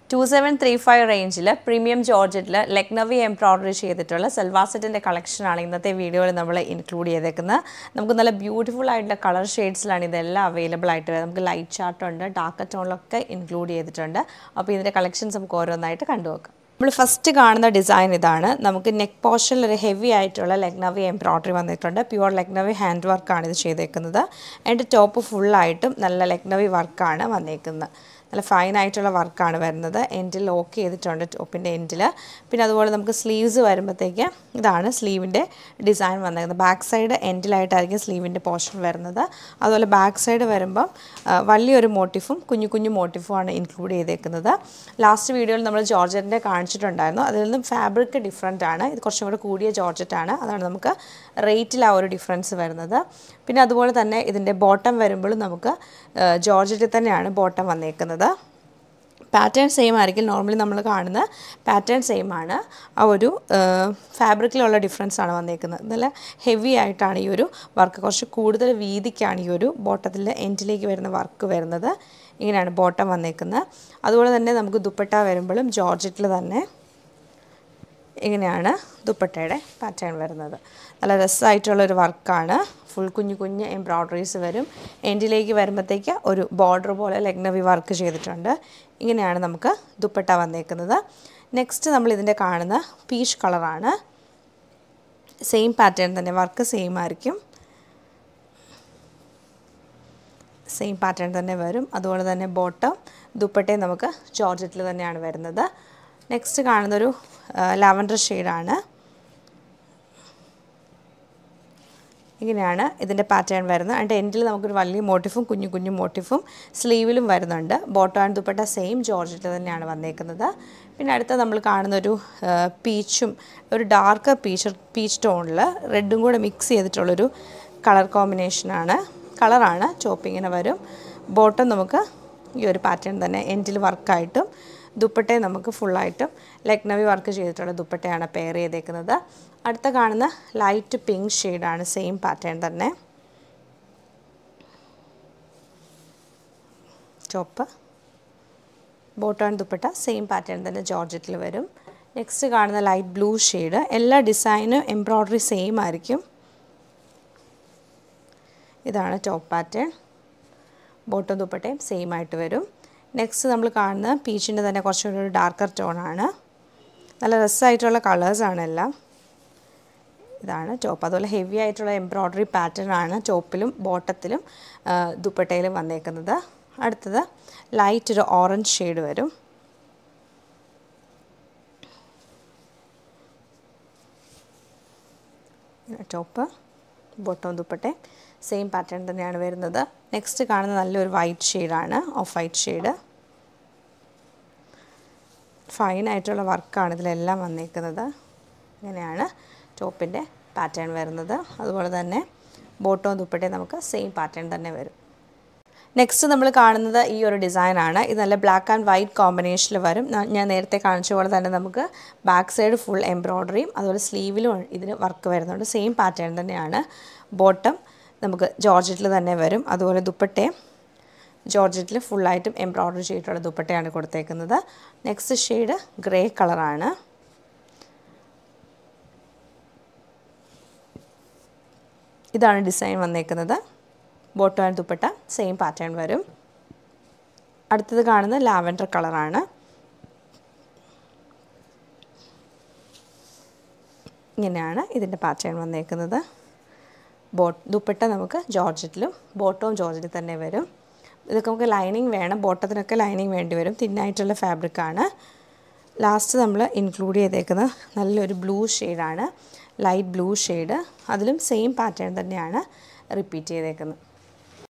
to seven three five റേഞ്ചിൽ premium ജോർജറ്റിൽ Lucknowi embroidery ചെയ്തിട്ടുള്ള സൽവാസെറ്റിൻ്റെ കളക്ഷനാണ് ഇന്നത്തെ വീഡിയോയിൽ നമ്മൾ ഇൻക്ലൂഡ് ചെയ്തേക്കുന്നത് നമുക്ക് നല്ല ബ്യൂട്ടിഫുൾ ആയിട്ടുള്ള കളർ ഷെയ്ഡ്സിലാണ് ഇതെല്ലാം അവൈലബിൾ ആയിട്ട് വരുന്നത് നമുക്ക് ലൈറ്റ് ചാർട്ടുണ്ട് ഡാർക്ക് ടോണിലൊക്കെ ഇൻക്ലൂഡ് ചെയ്തിട്ടുണ്ട് അപ്പോൾ ഇതിൻ്റെ കളക്ഷൻസ് നമുക്ക് ഓരോന്നായിട്ട് കണ്ടുനോക്കാം നമ്മൾ ഫസ്റ്റ് കാണുന്ന ഡിസൈൻ ഇതാണ് നമുക്ക് നെക്ക് പോർഷനിൽ ഒരു ഹെവി ആയിട്ടുള്ള ലക്നവി എംബ്രോയ്ഡറി വന്നിട്ടുണ്ട് പ്യുവർ ലക്നവി ഹാൻഡ് വർക്കാണ് ഇത് ചെയ്തേക്കുന്നത് അതിൻ്റെ ടോപ്പ് ഫുള്ളായിട്ടും നല്ല ലക്നവി വർക്കാണ് വന്നേക്കുന്നത് നല്ല ഫൈൻ ആയിട്ടുള്ള വർക്കാണ് വരുന്നത് എൻഡിൽ ലോക്ക് ചെയ്തിട്ടുണ്ട് ടോപ്പിൻ്റെ എൻഡിൽ പിന്നെ അതുപോലെ നമുക്ക് സ്ലീവ്സ് വരുമ്പോഴത്തേക്ക് ഇതാണ് സ്ലീവിൻ്റെ ഡിസൈൻ വന്നേക്കുന്നത് ബാക്ക് സൈഡ് എൻഡിലായിട്ടായിരിക്കും സ്ലീവിൻ്റെ പോർഷൻ വരുന്നത് അതുപോലെ ബാക്ക് സൈഡ് വരുമ്പം ആ, വലിയൊരു മോട്ടിഫും കുഞ്ഞു കുഞ്ഞു മോട്ടിഫുമാണ് ഇൻക്ലൂഡ് ചെയ്തേക്കുന്നത് ലാസ്റ്റ് വീഡിയോയിൽ നമ്മൾ ജോർജറ്റിൻ്റെ കാണിച്ചിട്ടുണ്ടായിരുന്നു അതിൽ നിന്നും ഫാബ്രിക് ഡിഫറെൻ്റ് ആണ് ഇത് കുറച്ചും കൂടെ കൂടിയ ജോർജറ്റാണ് അതാണ് നമുക്ക് റേറ്റിൽ ആ ഒരു ഡിഫറൻസ് വരുന്നത് പിന്നെ അതുപോലെ തന്നെ ഇതിൻ്റെ ബോട്ടം വരുമ്പോഴും നമുക്ക് ജോർജറ്റിൽ തന്നെയാണ് ബോട്ടം വന്നേക്കുന്നത് പാറ്റേൺ സെയിം ആയിരിക്കും നോർമലി നമ്മൾ കാണുന്ന പാറ്റേൺ സെയിം ആണ് ആ ഒരു ഫാബ്രിക്കിലുള്ള ഡിഫറൻസ് ആണ് വന്നേക്കുന്നത് നല്ല ഹെവി ആയിട്ടാണ് ഈ ഒരു വർക്ക് കുറച്ച് കൂടുതൽ വീതിക്കാണ് ഈ ഒരു ബോട്ടത്തിൻ്റെ എൻഡിലേക്ക് വരുന്ന വർക്ക് വരുന്നത് ഇങ്ങനെയാണ് ബോട്ടം വന്നേക്കുന്നത് അതുപോലെ തന്നെ നമുക്ക് ദുപ്പട്ട വരുമ്പോഴും ജോർജറ്റിൽ തന്നെ ഇങ്ങനെയാണ് ദുപ്പട്ടയുടെ പാറ്റേൺ വരുന്നത് നല്ല രസമായിട്ടുള്ളൊരു വർക്കാണ് ഫുൾ കുഞ്ഞു കുഞ്ഞ് എംബ്രോയ്ഡറീസ് വരും എൻഡിലേക്ക് വരുമ്പോഴത്തേക്ക് ഒരു ബോർഡർ പോലെ ലഗ്നവി വർക്ക് ചെയ്തിട്ടുണ്ട് ഇങ്ങനെയാണ് നമുക്ക് ദുപ്പട്ട വന്നേക്കുന്നത് നെക്സ്റ്റ് നമ്മൾ ഇതിൻ്റെ കാണുന്ന പീച്ച് കളറാണ് സെയിം പാറ്റേൺ തന്നെ വർക്ക് സെയിം ആയിരിക്കും സെയിം പാറ്റേൺ തന്നെ വരും അതുപോലെ തന്നെ ബോട്ടം ദുപ്പട്ടയും നമുക്ക് ജോർജറ്റിൽ തന്നെയാണ് വരുന്നത് നെക്സ്റ്റ് കാണുന്നൊരു ലാവൻഡർ ഷെയ്ഡാണ് ഇങ്ങനെയാണ് ഇതിൻ്റെ പാറ്റേൺ വരുന്നത് അതിൻ്റെ എൻഡിൽ നമുക്കൊരു വലിയ മോട്ടിഫും കുഞ്ഞു കുഞ്ഞു മോട്ടിഫും സ്ലീവിലും വരുന്നുണ്ട് ബോട്ടം ആൻഡ് ദുപ്പട്ട സെയിം ജോർജറ്റിൽ തന്നെയാണ് വന്നേക്കുന്നത് പിന്നെ അടുത്ത നമ്മൾ കാണുന്നൊരു പീച്ചും ഒരു ഡാർക്ക് പീച്ച് പീച്ച് ടോണിൽ റെഡും കൂടെ മിക്സ് ചെയ്തിട്ടുള്ളൊരു കളർ കോമ്പിനേഷനാണ് കളറാണ് ചോപ്പിങ്ങിന് വരും ബോട്ടം നമുക്ക് ഈ ഒരു പാറ്റേൺ തന്നെ എൻഡിൽ വർക്കായിട്ടും ദുപ്പട്ടയും നമുക്ക് ഫുള്ളായിട്ടും ലക്നവി വർക്ക് ചെയ്തിട്ടുള്ള ദുപ്പട്ടയാണ് പെയർ ചെയ്തേക്കുന്നത് അടുത്ത കാണുന്ന ലൈറ്റ് പിങ്ക് ഷെയ്ഡാണ് സെയിം പാറ്റേൺ തന്നെ ചോപ്പ് bottom and dupatta same pattern തന്നെ ജോർജറ്റിൽ വരും നെക്സ്റ്റ് കാണുന്ന ലൈറ്റ് ബ്ലൂ ഷെയ്ഡ് എല്ലാ ഡിസൈനും എംബ്രോയ്ഡറി സെയിം ആയിരിക്കും ഇതാണ് ടോപ്പ് പാറ്റേൺ ബോട്ടം ദുപ്പട്ടയും സെയിം ആയിട്ട് വരും നെക്സ്റ്റ് നമ്മൾ കാണുന്ന പീച്ചിൻ്റെ തന്നെ കുറച്ചുകൂടി ഒരു ഡാർക്കർ ടോണാണ് നല്ല രസമായിട്ടുള്ള കളേഴ്സാണ് എല്ലാം ഇതാണ് ടോപ്പ് അതുപോലെ ഹെവി ആയിട്ടുള്ള എംബ്രോയ്ഡറി പാറ്റേൺ ആണ് ടോപ്പിലും ബോട്ടത്തിലും ദുപ്പട്ടയിലും വന്നേക്കുന്നത് അടുത്തത് ലൈറ്റ് ഒരു ഓറഞ്ച് ഷെയ്ഡ് വരും top bottom dupatta same pattern തന്നെയാണ് വരുന്നത് നെക്സ്റ്റ് കാണുന്ന നല്ലൊരു വൈറ്റ് ഷെയ്ഡാണ് ഓഫ് വൈറ്റ് ഷെയ്ഡ് ഫൈൻ ആയിട്ടുള്ള വർക്കാണ് ഇതിലെല്ലാം വന്നേക്കുന്നത് ഇങ്ങനെയാണ് ടോപ്പിൻ്റെ പാറ്റേൺ വരുന്നത് അതുപോലെ തന്നെ ബോട്ടവും ദുപ്പട്ടയും നമുക്ക് സെയിം പാറ്റേൺ തന്നെ വരും നെക്സ്റ്റ് നമ്മൾ കാണുന്നത് ഈ ഒരു ഡിസൈനാണ് ഇത് നല്ല ബ്ലാക്ക് ആൻഡ് വൈറ്റ് കോമ്പിനേഷനിൽ വരും ഞാൻ- ഞാൻ നേരത്തെ കാണിച്ച പോലെ തന്നെ നമുക്ക് ബാക്ക് സൈഡ് ഫുൾ എംബ്രോയ്ഡറിയും അതുപോലെ സ്ലീവിലും ഇതിന് വർക്ക് വരുന്നുണ്ട് സെയിം പാറ്റേൺ തന്നെയാണ് ബോട്ടം നമുക്ക് ജോർജറ്റിൽ തന്നെ വരും അതുപോലെ ദുപ്പട്ടയും ജോർജറ്റിൽ ഫുള്ളായിട്ടും എംബ്രോയ്ഡറി ചെയ്തിട്ടുള്ള ദുപ്പട്ടയാണ് കൊടുത്തേക്കുന്നത് നെക്സ്റ്റ് ഷെയ്ഡ് ഗ്രേ കളറാണ് ഇതാണ് ഡിസൈൻ വന്നേക്കുന്നത് bottom and dupatta same pattern വരും അടുത്തത് കാണുന്നത് ലാവൻഡർ കളറാണ് ഇങ്ങനെയാണ് ഇതിൻ്റെ പാറ്റേൺ വന്നേക്കുന്നത് ബോ ദുപ്പട്ട നമുക്ക് ജോർജറ്റിലും ബോട്ടവും ജോർജറ്റിൽ തന്നെ വരും ഇതൊക്കെ നമുക്ക് ലൈനിങ് വേണം ബോട്ടത്തിനൊക്കെ ലൈനിങ് വേണ്ടി വരും തിന്നായിട്ടുള്ള ഫാബ്രിക്കാണ് ലാസ്റ്റ് നമ്മൾ ഇൻക്ലൂഡ് ചെയ്തേക്കുന്ന നല്ലൊരു ബ്ലൂ ഷെയ്ഡാണ് ലൈറ്റ് ബ്ലൂ ഷെയ്ഡ് അതിലും സെയിം പാറ്റേൺ തന്നെയാണ് റിപ്പീറ്റ് ചെയ്തേക്കുന്നത്